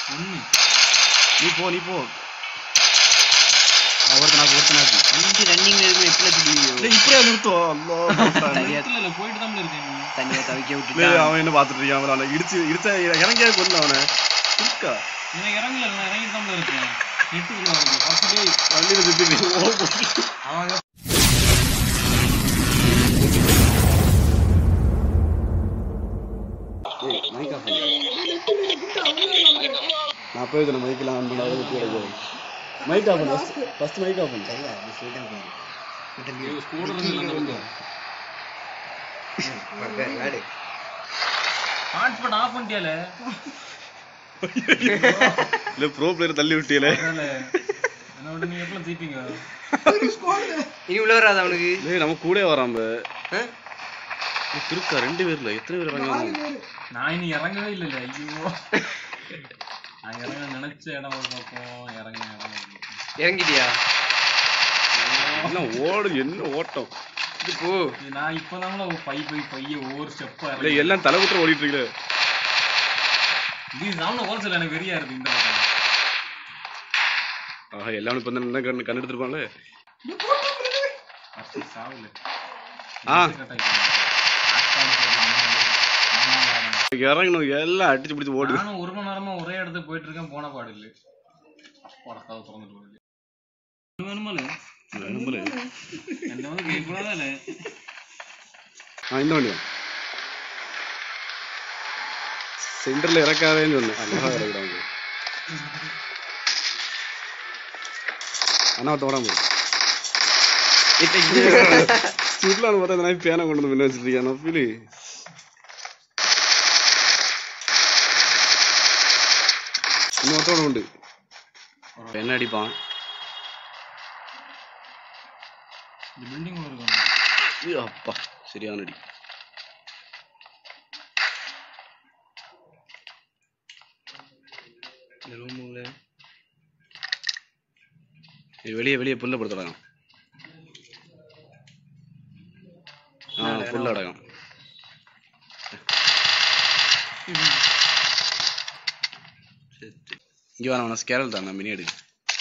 ஒண்ணு நீ போ நீ போ ஒருத்தனாக்கு ஒருத்தனாக்கு அஞ்சு ரன்னிங்ல இருக்கு எப்படி தெரியும் இல்லை இப்படியே நிறுத்தும் அல்லா தனியா இல்ல இல்ல போயிட்டு தான் இருக்கேன் நீ. தனியா தவிக்க இல்லை விட்டுட்டா அவன் என்ன பார்த்துட்டு இருக்கான் அவன் அவனை இடிச்சு இடிச்சா இறங்கியா கொல்ல அவனை இருக்கா எனக்கு இறங்கல நான் இறங்கிட்டு தான் இருக்கேன் நெட்டுக்குள்ள இருக்கு பத்து டேய் வண்டியில் சுற்றி அவங்க நான் போய் நான் மைக்கெல்லாம் ஆன் பண்ணாத மைக் ஆஃப் பண்ணு ஃபர்ஸ்ட் மைக் ஆஃப் பண்ணு ஸ்கூட்டர் இருந்து அந்த பக்கம் ஹாட்ஸ்பாட் ஆஃப் பண்ணிட்டியால இல்லை ப்ரோ பிளேயர் தள்ளி விட்டியலே அதனால என்ன விட்டு நீங்க எப்பலாம் தீப்பீங்க இனி உள்ள வராது அவனுக்கு டேய் நம்ம கூட வராம ஆ? இருக்கா ரெண்டு பேர்ல எத்தனை பேர் இறங்குவாங்க நான் இனி இறங்கவே இல்லைல்ல ஐயோ நான் இறங்க நினைச்ச இடம் ஒரு பக்கம் இறங்க இடம் ஒரு பக்கம். இறங்கிட்டியா என்ன ஓடு என்ன ஓட்டம் இது போ இது நான் இப்பதான் பை பை பைய ஒவ்வொரு ஸ்டெப்பா இல்லை எல்லாம் தலைகுற்ற ஓடிட்டு இருக்கல இது சாமன ஹோல்சேல் எனக்கு வெறியா இருக்கு இந்த பக்கம் ஆஹா எல்லாமே இப்போ என்ன கண்ணு கண்ணு எடுத்துருப்பாங்களே அச்சு சாவல ஆ. நானும் இறங்கணும் எல்லாம் அடிச்சு பிடிச்சு ஓடுது ஒரு மணி நேரமா ஒரே இடத்துக்கு போயிட்டு இருக்கேன் போன பாடு இல்ல அப்பாட கதை திறந்துட்டு போகுது வேணுமால நம்புறேன். என்ன வந்து கேட்கக்கூடாதால ஆ இந்த வண்டியா சென்டர்ல இறக்காதேன்னு சொன்னேன் அழகா இறக்கிடாங்க அண்ணா ஒருத்த வராம இப்ப இங்க சுற்றுலான்னு பார்த்தா இந்த நாய் பேனை கொண்டு வந்து முன்ன வச்சிருக்கேன் நான் ஃபீலு இன்னொருத்தோட உண்டு என்ன அடிப்பான் இந்த பில்டிங் இருக்கும் ஐயோ, அப்பா சரியான அடி இந்த ரூமுல வெளியே வெளியே புல்ல படுத்துறாங்க ஆ புல்ல அடகம் இங்க வேணாம் வேணாம் ஸ்கேரல் தான் மினி எடு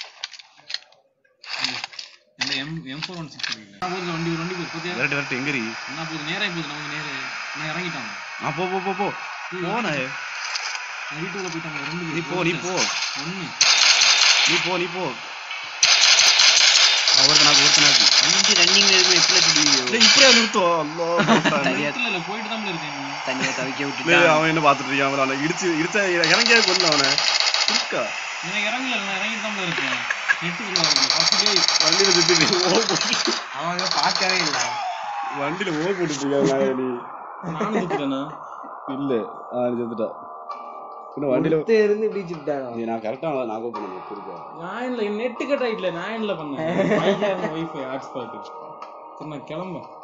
இந்த M M four one six போகுது வண்டி ஒரு வண்டி போகுது பாத்தியா விரட்டு விரட்டு எங்கடி என்ன போகுது நேரே போகுது நமக்கு நேரே நான் இறங்கிட்டாங்க ஆ போ போ போ போ போன நான் வீட்டுக்குள்ள போயிட்டாங்க ரெண்டு நீ போ நீ போ ஒண்ணு நீ போ நீ போ ஒருத்தனாக்கு ஒருத்தனாக்கு அஞ்சு ரன்னிங்ல இருக்கு எப்படி தெரியும் இல்லை இப்படியே நிறுத்தும் அல்லா தனியா இல்ல இல்ல போயிட்டு தான் இருக்கேன் நீ. தனியா தவிக்க இல்லை விட்டுட்டா அவன் என்ன பார்த்துட்டு இருக்கான் அவன் அவனை இடிச்சு இடிச்சா இறங்கியா கொல்ல அவனை இருக்கா எனக்கு இறங்கல நான் இறங்கிட்டு தான் இருக்கேன் நெட்டுக்குள்ள இருக்கு பத்து டேய் வண்டியில சுத்தி ஓ போட்டு அவங்க பார்க்கவே இல்ல வண்டியில ஓ போட்டுட்டு இருக்காங்க நீ நானும் சுத்துறேனா இல்ல ஆ நீ செத்துட்டா இன்னும் வண்டியில இருந்து இப்படி சுட்டாங்க நீ நான் கரெக்டா நான் கோல் பண்ண இருக்கா நான் இல்ல நெட்டு கட் ஆயிட்டல நான் இல்ல பண்ணேன் வைஃபை ஹாட்ஸ்பாட் சரி நான் கிளம்பேன்